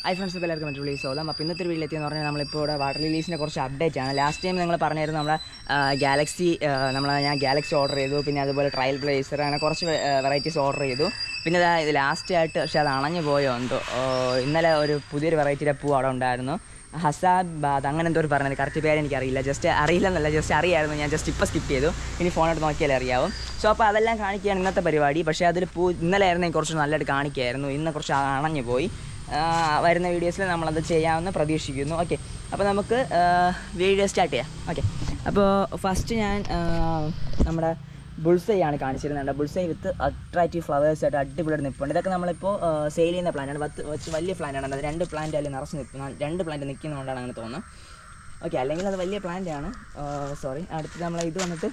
I friends എല്ലാവർക്കും മറ്റു വിളിച്ച് സ്വാഗതം അപ്പോൾ ഇന്നത്തെ ഒരു വീട്ടിലെത്തിയെന്ന് പറഞ്ഞാൽ നമ്മളിപ്പോൾ ഇവിടെ വാട്ടർ റിലീസിൻ്റെ കുറച്ച് അപ്ഡേറ്റ് ആണ് ലാസ്റ്റ് ടൈം നിങ്ങൾ പറഞ്ഞായിരുന്നു നമ്മുടെ ഗാലക്സി നമ്മൾ ഞാൻ ഗാലക്സി ഓർഡർ ചെയ്തു പിന്നെ അതുപോലെ ട്രയൽ ബ്ലേസർ അങ്ങനെ കുറച്ച് വെറൈറ്റീസ് ഓർഡർ ചെയ്തു പിന്നെ ഇതാ ഇത് ലാസ്റ്റ് ആയിട്ട് പക്ഷേ അത് അണഞ്ഞു പോയോ എന്തോ ഓ, ഇന്നലെ ഒരു പുതിയൊരു വെറൈറ്റിയുടെ പൂ അവിടെ ഉണ്ടായിരുന്നു ഹസാബാദ് അങ്ങനെ എന്തോ ഒരു പറഞ്ഞത് കറക്റ്റ് പേര് എനിക്കറിയില്ല ജസ്റ്റ് അറിയില്ലെന്നല്ല ജസ്റ്റ് അറിയായിരുന്നു ഞാൻ ജസ്റ്റ് ഇപ്പോൾ സ്കിപ്പ് ചെയ്തു ഇനി ഫോണോട്ട് നോക്കിയാലേ അറിയാവും സോ അപ്പോൾ അതെല്ലാം കാണിക്കുകയാണ് ഇന്നത്തെ പരിപാടി പക്ഷേ അതിൽ പൂ ഇന്നലെ ആയിരുന്നെങ്കിൽ കുറച്ച് നല്ലതായിട്ട് കാണിക്കുമായിരുന്നു ഇന്ന് കുറച്ച് അണഞ്ഞു പോയി ആ, വരുന്ന വീഡിയോസിൽ നമ്മളത് ചെയ്യാമെന്ന് പ്രതീക്ഷിക്കുന്നു ഓക്കെ അപ്പോൾ നമുക്ക് വീഡിയോ സ്റ്റാർട്ട് ചെയ്യാം ഓക്കെ അപ്പോൾ ഫസ്റ്റ് ഞാൻ ആ, നമ്മുടെ ബുൾസൈ ആണ് കാണിച്ചിരുന്നത് ബുൾസൈ വിത്ത് അട്രാക്റ്റീവ് ഫ്ലവേഴ്സ് ആയിട്ട് അടിപൊളിയായിട്ട് നിൽപ്പുണ്ട് ഇതൊക്കെ നമ്മളിപ്പോൾ സെയിൽ ചെയ്യുന്ന പ്ലാന്റാണ് പത്ത് വെച്ച് വലിയ പ്ലാന്റാണ് അത് രണ്ട് പ്ലാന്റ് അതിൽ നിറച്ച് നിൽക്കുന്ന രണ്ട് പ്ലാന്റ് നിൽക്കുന്നതുകൊണ്ടാണ് അങ്ങനെ തോന്നുന്നത് ഓക്കെ അല്ലെങ്കിൽ അത് വലിയ പ്ലാന്റ് ആണ് സോറി അടുത്ത് നമ്മൾ ഇത് വന്നിട്ട്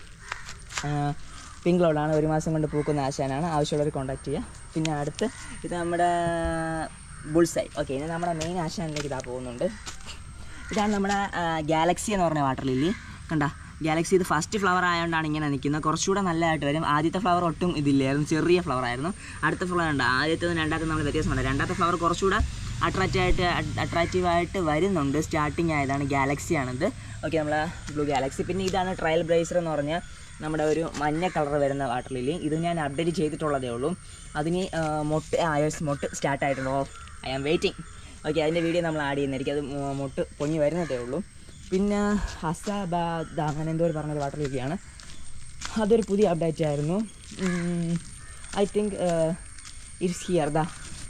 പിങ്ക് ക്ലൗഡാണ് ഒരു മാസം കൊണ്ട് പൂക്കുന്ന ആശാനാണ് ആവശ്യമുള്ളവർ കോൺടാക്ട് ചെയ്യുക പിന്നെ അടുത്ത് ഇത് നമ്മുടെ ബുൾസൈ ഓക്കെ ഇനി നമ്മുടെ മെയിൻ ആശാനിലേക്ക് ഇതാ പോകുന്നുണ്ട് ഇതാണ് നമ്മുടെ ഗാലക്സി എന്ന് പറഞ്ഞ വാട്ടർ ലില്ലി കണ്ട ഗാലക്സി ഇത് ഫസ്റ്റ് ഫ്ലവർ ആയതുകൊണ്ടാണ് ഇങ്ങനെ നിൽക്കുന്നത് കുറച്ചുകൂടെ നല്ലതായിട്ട് വരും ആദ്യത്തെ ഫ്ലവർ ഒട്ടും ഇതില്ലായിരുന്നു ചെറിയ ഫ്ലവർ ആയിരുന്നു അടുത്ത ഫ്ലവർ ഉണ്ട് ആദ്യത്തെ രണ്ടാമത്തെ നമ്മൾ വ്യത്യാസമുണ്ട് രണ്ടാമത്തെ ഫ്ലവർ കുറച്ചുകൂടെ അട്രാക്റ്റീവ് ആയിട്ട് അട്രാക്റ്റീവ് ആയിട്ട് വരുന്നുണ്ട് സ്റ്റാർട്ടിങ് ആയതാണ് ഗാലക്സി ആണിത് ഓക്കെ നമ്മൾ ബ്ലൂ ഗാലക്സി പിന്നെ ഇതാണ് ട്രയൽ ബ്രേസർ എന്ന് പറഞ്ഞാൽ നമ്മുടെ ഒരു മഞ്ഞ കളർ വരുന്ന വാട്ടർ ലില്ലി ഇത് ഞാൻ അപ്ഡേറ്റ് ചെയ്തിട്ടുള്ളതേ ഉള്ളൂ അതിന് ആ, മൊട്ട് ആയേഴ്സ് മൊട്ട് സ്റ്റാർട്ട് ആയിട്ടുണ്ടോ ഐ ആം വെയിറ്റിംഗ് ഓക്കെ അതിൻ്റെ വീഡിയോ നമ്മൾ ആഡ് ചെയ്യുന്നതായിരിക്കും അത് മൊ- മൊട്ട് പൊങ്ങി വരുന്നതേ ഉള്ളൂ പിന്നെ ഹസാബാദ് അങ്ങനെ എന്തോ ഒരു പറഞ്ഞൊരു വാട്ടർ ലില്ലിയാണ് അതൊരു പുതിയ അപ്ഡേറ്റ് ആയിരുന്നു ഐ തിങ്ക് ഇറ്റ്സ് ഹിയർ ദാ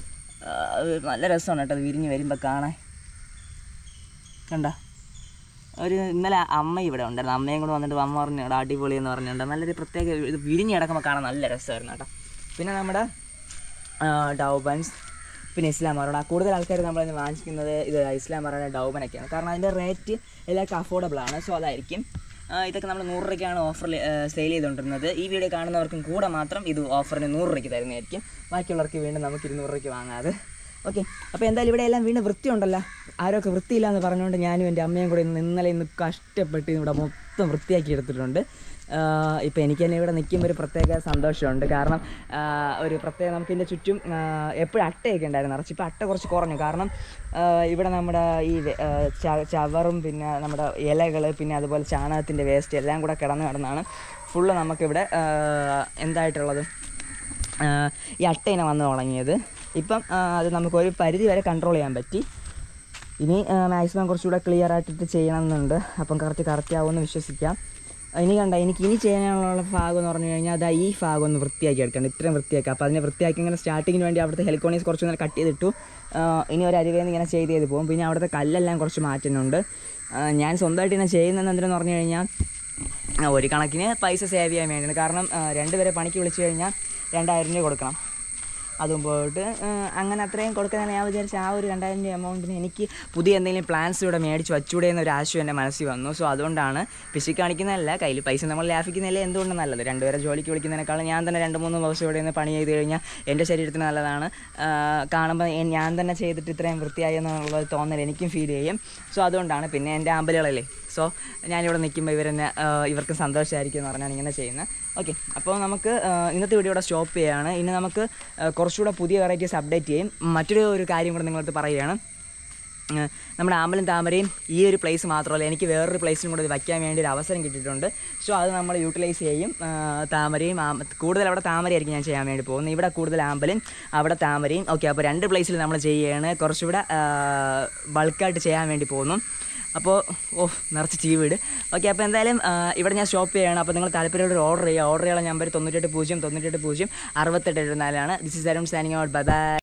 നല്ല രസമാണ് കേട്ടോ അത് വിരിഞ്ഞ് വരുമ്പോൾ കാണാൻ കണ്ട ഒരു ഇന്നലെ അമ്മ ഇവിടെ ഉണ്ടായിരുന്നു അമ്മയും കൂടെ വന്നിട്ട് അമ്മ പറഞ്ഞു "എടാ, അടിപൊളി എന്ന് പറഞ്ഞിട്ടുണ്ട് നല്ലൊരു പ്രത്യേക ഇത് വിരിഞ്ഞ് കിടക്കുമ്പോൾ കാണാൻ നല്ല രസമായിരുന്നു കേട്ടോ പിന്നെ നമ്മുടെ ഡൗബൻസ് പിന്നെ ഇസ്ലാം മറോണ കൂടുതൽ ആൾക്കാർ നമ്മൾ വാങ്ങിക്കുന്നത് ഇത് ഇസ്ലാം മറോണ ഡൗബനൊക്കെയാണ് കാരണം അതിൻ്റെ റേറ്റ് എല്ലാവർക്കും അഫോർഡബിൾ ആണ് സോ അതായിരിക്കും ആ, ഇതൊക്കെ നമ്മൾ നൂറ് രൂപയ്ക്കാണ് ഓഫറിൽ സെയിൽ ചെയ്തുകൊണ്ടിരുന്നത് ഈ വീഡിയോ കാണുന്നവർക്കും കൂടെ മാത്രം ഇത് ഓഫറിന് നൂറ് രൂപയ്ക്ക് തരുന്നതായിരിക്കും ബാക്കിയുള്ളവർക്ക് വീണ്ടും നമുക്ക് ഇരുന്നൂറ് രൂപയ്ക്ക് വാങ്ങാതെ ഓക്കെ അപ്പോൾ എന്തായാലും ഇവിടെ എല്ലാം വീണ്ടും വൃത്തിയുണ്ടല്ലോ ആരൊക്കെ വൃത്തിയില്ല എന്ന് പറഞ്ഞുകൊണ്ട് ഞാനും എൻ്റെ അമ്മയും കൂടെ ഇന്ന് ഇന്നലെ ഇന്ന് കഷ്ടപ്പെട്ട് ഇവിടെ മൊത്തം വൃത്തിയാക്കി എടുത്തിട്ടുണ്ട് ഇപ്പോൾ എനിക്ക് തന്നെ ഇവിടെ നിൽക്കുമ്പോൾ ഒരു പ്രത്യേക സന്തോഷമുണ്ട് കാരണം ആ, ഒരു പ്രത്യേക നമുക്ക് ഇതിൻ്റെ ചുറ്റും എപ്പോഴും അട്ടയൊക്കെ ഉണ്ടായിരുന്നു നിറച്ച് ഇപ്പോൾ അട്ട കുറച്ച് കുറഞ്ഞു കാരണം ആ, ഇവിടെ നമ്മുടെ ഈ വെ- ആ, ച- ചവറും പിന്നെ നമ്മുടെ ഇലകൾ പിന്നെ അതുപോലെ ചാണകത്തിൻ്റെ വേസ്റ്റ് എല്ലാം കൂടെ കിടന്ന് കിടന്നാണ് ഫുള്ള് നമുക്കിവിടെ ആ, എന്തായിട്ടുള്ളത് ആഹ് ഈ അട്ടയിനെ വന്ന് തുടങ്ങിയത് ഇപ്പം ആഹ് അത് നമുക്ക് ഒരു പരിധി വരെ കൺട്രോൾ ചെയ്യാൻ പറ്റി ഇനി മാക്സിമം കുറച്ചുകൂടെ ക്ലിയർ ആയിട്ടിട്ട് ചെയ്യണമെന്നുണ്ട് അപ്പം കറക്റ്റ് കറക്റ്റ് ആവുമെന്ന് വിശ്വസിക്കാം ഇനി കണ്ട എനിക്ക് ഇനി ചെയ്യാനുള്ള ഭാഗം എന്ന് പറഞ്ഞു കഴിഞ്ഞാൽ അതാ ഈ ഭാഗം ഒന്ന് വൃത്തിയാക്കി എടുക്കണം ഇത്രയും വൃത്തിയാക്കുക അപ്പോൾ അതിനെ വൃത്തിയാക്കി ഇങ്ങനെ സ്റ്റാർട്ടിങ്ങിന് വേണ്ടി അവിടുത്തെ ഹെലിക്കോണീസ് കുറച്ച് നേരം കട്ട് ചെയ്തിട്ടു ആഹ് ഇനി ഒരു അരിവേന്ന് ഇങ്ങനെ ചെയ്ത് ചെയ്ത് പോകും പിന്നെ അവിടുത്തെ കല്ലെല്ലാം കുറച്ച് മാറ്റുന്നുണ്ട് ആഹ് ഞാൻ സ്വന്തമായിട്ട് ഇങ്ങനെ ചെയ്യുന്നത് എന്തിനെന്ന് പറഞ്ഞു കഴിഞ്ഞാൽ ആ, ഒരു കണക്കിന് പൈസ സേവ് ചെയ്യാൻ വേണ്ടിയാണ് കാരണം ആ, രണ്ടുപേരെ പണിക്ക് വിളിച്ചു കഴിഞ്ഞാൽ രണ്ടായിരം രൂപ കൊടുക്കണം അതും പോയിട്ട് ആ, അങ്ങനെ അത്രയും കൊടുക്കാനാണ് ഞാൻ വിചാരിച്ച ആ ഒരു രണ്ടായിരം രൂപ എമൗണ്ടിന് എനിക്ക് പുതിയ എന്തെങ്കിലും പ്ലാൻസ് ഇവിടെ മേടിച്ച് വച്ചൂടെ എന്നൊരു ആശയം എൻ്റെ മനസ്സിൽ വന്നു സോ അതുകൊണ്ടാണ് പിശി കാണിക്കുന്നതല്ല കയ്യിൽ പൈസ നമ്മൾ ലാഭിക്കുന്നില്ലേ എന്തുകൊണ്ട് നല്ലത് രണ്ടുപേരെ ജോലിക്ക് വിളിക്കുന്നതിനേക്കാളും ഞാൻ തന്നെ രണ്ട് മൂന്ന് ദിവസം ഇവിടെ നിന്ന് പണി ചെയ്ത് കഴിഞ്ഞാൽ എൻ്റെ ശരീരത്തിന് നല്ലതാണ് ആ, കാണുമ്പോൾ എ- ഞാൻ തന്നെ ചെയ്തിട്ട് ഇത്രയും വൃത്തിയായി എന്നുള്ള തോന്നൽ എനിക്കും ഫീൽ ചെയ്യും സോ അതുകൊണ്ടാണ് പിന്നെ എൻ്റെ ആമ്പലുകളല്ലേ സോ ഞാനിവിടെ നിൽക്കുമ്പോൾ ഇവരെന്നെ ആ, ഇവർക്ക് സന്തോഷമായിരിക്കും എന്ന് പറഞ്ഞാണ് ഇങ്ങനെ ചെയ്യുന്നത് ഓക്കെ അപ്പോൾ നമുക്ക് ആ, ഇന്നത്തെ വീഡിയോ ഇവിടെ സ്റ്റോപ്പ് ചെയ്യുകയാണ് ഇനി നമുക്ക് ആ, കുറച്ചുകൂടെ പുതിയ വെറൈറ്റീസ് അപ്ഡേറ്റ് ചെയ്യും മറ്റൊരു ഒരു കാര്യം കൂടെ നിങ്ങളടുത്ത് പറയുകയാണ് ആ, നമ്മുടെ ആമ്പലും താമരയും ഈ ഒരു പ്ലേസ് മാത്രമല്ല എനിക്ക് വേറൊരു പ്ലേസിലും കൂടെ ഇത് വയ്ക്കാൻ വേണ്ടി ഒരു അവസരം കിട്ടിയിട്ടുണ്ട് സോ അത് നമ്മൾ യൂട്ടിലൈസ് ചെയ്യും ആ, താമരയും ആമ്പ- കൂടുതൽ അവിടെ താമരയായിരിക്കും ഞാൻ ചെയ്യാൻ വേണ്ടി പോകുന്നത് ഇവിടെ കൂടുതൽ ആമ്പലും അവിടെ താമരയും ഓക്കെ അപ്പോൾ രണ്ട് പ്ലേസിൽ നമ്മൾ ചെയ്യുകയാണ് കുറച്ചുകൂടെ ബൾക്കായിട്ട് ചെയ്യാൻ വേണ്ടി പോകുന്നു അപ്പോൾ ഓ നിറച്ച് ചീ വീട് ഓക്കെ അപ്പോൾ എന്തായാലും ആ, ഇവിടെ ഞാൻ സ്റ്റോപ്പ് ചെയ്യുകയാണ് അപ്പോൾ നിങ്ങൾ താല്പര്യമുള്ള ഓർഡർ ചെയ്യുക ഓർഡർ ചെയ്യാനുള്ള നമ്പർ തൊണ്ണൂറ്റെട്ട് പൂജ്യം തൊണ്ണൂറ്റെട്ട് പൂജ്യം അറുപത്തെട്ട് എഴുപത്തിനാലാണ് this is Arun signing out bye by